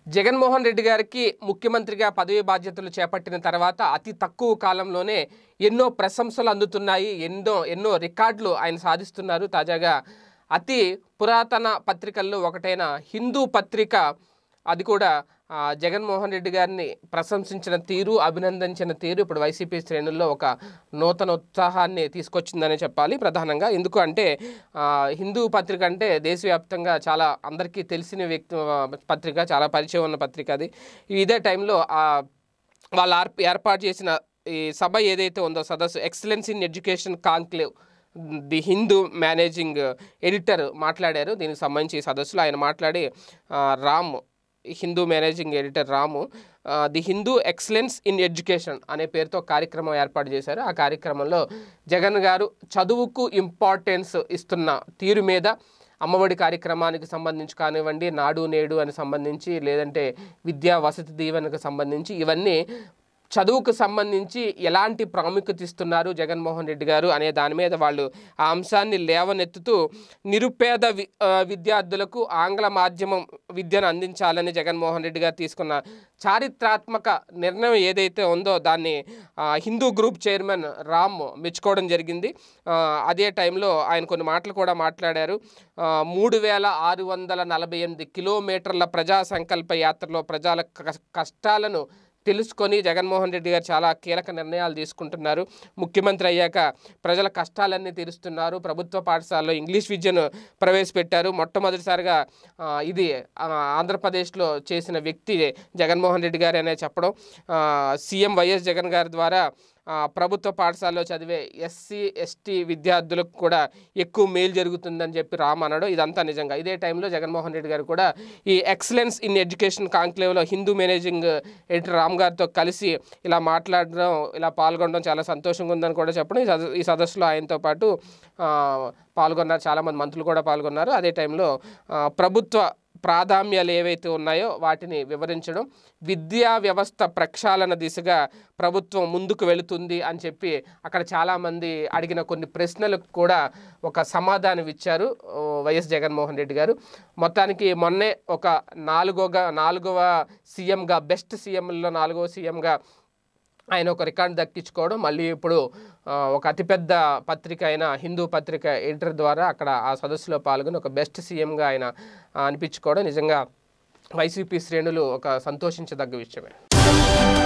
జగన్మోహన్ రెడ్డి గారికి ముఖ్యమంత్రిగా పదవి బాధ్యతలు చేపట్టిన తర్వాత అతి తక్కువ కాలంలోనే ఎన్నో ప్రశంసలు అందుతున్నాయి ఎన్నో ఎన్నో రికార్డులు ఆయన సాధిస్తున్నారు తాజాగా అతి పురాతన పత్రికల్లో ఒకటైన హిందూ పత్రిక అది కూడా ఆ, జగన్మోహన్ రెడ్డి గారిని ప్రశంసించిన తీరు అభినందించిన తీరు ఇప్పుడు వైసీపీ శ్రేణుల్లో ఒక నూతన ఉత్సాహాన్ని తీసుకొచ్చిందనే చెప్పాలి ప్రధానంగా ఎందుకు అంటే ఆ, హిందూ పత్రిక అంటే దేశవ్యాప్తంగా చాలా అందరికీ తెలిసిన వ్యక్తి ఆ, పత్రిక చాలా పరిచయం ఉన్న పత్రిక అది ఇదే టైంలో ఆ, వాళ్ళు ఆర్ప- ఏర్పాటు చేసిన ఈ సభ ఏదైతే ఉందో సదస్సు excellence in education conclave the Hindu managing editor మాట్లాడారు దీనికి సంబంధించి ఈ సదస్సులో ఆయన మాట్లాడి ఆ, రామ్ హిందూ మేనేజింగ్ ఎడిటర్ రాము ఆ, the Hindu excellence in education అనే పేరుతో కార్యక్రమం ఏర్పాటు చేశారు ఆ కార్యక్రమంలో జగన్ గారు చదువుకు ఇంపార్టెన్స్ ఇస్తున్న తీరు మీద అమ్మఒడి కార్యక్రమానికి సంబంధించి కానివ్వండి నాడు నేడు అని సంబంధించి లేదంటే విద్యా వసతి దీవెనకు సంబంధించి ఇవన్నీ చదువుకు సంబంధించి ఎలాంటి ప్రాముఖ్యత ఇస్తున్నారు జగన్మోహన్ రెడ్డి గారు అనే దాని మీద వాళ్ళు ఆ అంశాన్ని లేవనెత్తుతూ నిరుపేద వి ఆ, విద్యార్థులకు ఆంగ్ల మాధ్యమం విద్యను అందించాలని జగన్మోహన్ రెడ్డి గారు తీసుకున్న చారిత్రాత్మక నిర్ణయం ఏదైతే ఉందో దాన్ని ఆ, హిందూ గ్రూప్ చైర్మన్ రామ్ మెచ్చుకోవడం జరిగింది ఆ, అదే టైంలో ఆయన కొన్ని మాటలు కూడా మాట్లాడారు ఆ, మూడు వేల ఆరు వందల నలభై ఎనిమిది కిలోమీటర్ల ప్రజా సంకల్ప యాత్రలో ప్రజల క- కష్టాలను తెలుసుకొని జగన్మోహన్ రెడ్డి గారు చాలా కీలక నిర్ణయాలు తీసుకుంటున్నారు ముఖ్యమంత్రి అయ్యాక ప్రజల కష్టాలన్నీ తీరుస్తున్నారు ప్రభుత్వ పాఠశాలలో ఇంగ్లీష్ విద్యను ప్రవేశపెట్టారు మొట్టమొదటిసారిగా ఆ, ఇది ఆ, ఆంధ్రప్రదేశ్లో చేసిన వ్యక్తి జగన్మోహన్ రెడ్డి గారు అనే చెప్పడం ఆ, సీఎం వైఎస్ జగన్ గారి ద్వారా ఆ, ప్రభుత్వ పాఠశాలలో చదివే ఎస్సీ ఎస్టీ విద్యార్థులకు కూడా ఎక్కువ మేలు జరుగుతుందని చెప్పి రామ్ అనడం ఇదంతా నిజంగా ఇదే టైంలో జగన్మోహన్ రెడ్డి గారు కూడా ఈ ఎక్సలెన్స్ ఇన్ ఎడ్యుకేషన్ కాంక్లేవ్లో హిందూ మేనేజింగ్ ఎడిటర్ రామ్ గారితో కలిసి ఇలా మాట్లాడడం ఇలా పాల్గొనడం చాలా సంతోషంగా ఉందని కూడా చెప్పడం ఈ సద- ఈ సదస్సులో ఆయనతో పాటు ఆ, పాల్గొన్నారు చాలామంది మంత్రులు కూడా పాల్గొన్నారు అదే టైంలో ఆ, ప్రభుత్వ ప్రాధాన్యాలు ఏవైతే ఉన్నాయో వాటిని వివరించడం విద్యా వ్యవస్థ ప్రక్షాళన దిశగా ప్రభుత్వం ముందుకు వెళుతుంది అని చెప్పి అక్కడ చాలామంది అడిగిన కొన్ని ప్రశ్నలకు కూడా ఒక సమాధానం ఇచ్చారు ఓ, వైఎస్ జగన్మోహన్ రెడ్డి గారు మొత్తానికి మొన్నే ఒక నాలుగోగా నాలుగవ సీఎంగా బెస్ట్ సీఎంలో నాలుగవ సీఎంగా ఆయన ఒక రికార్డు దక్కించుకోవడం మళ్ళీ ఇప్పుడు ఆ, ఒక అతిపెద్ద పత్రిక అయిన హిందూ పత్రిక ఎడిటర్ ద్వారా అక్కడ ఆ సదస్సులో పాల్గొని ఒక బెస్ట్ సీఎంగా ఆయన ఆ, అనిపించుకోవడం నిజంగా వైసీపీ శ్రేణులు ఒక సంతోషించదగ్గ విషయమే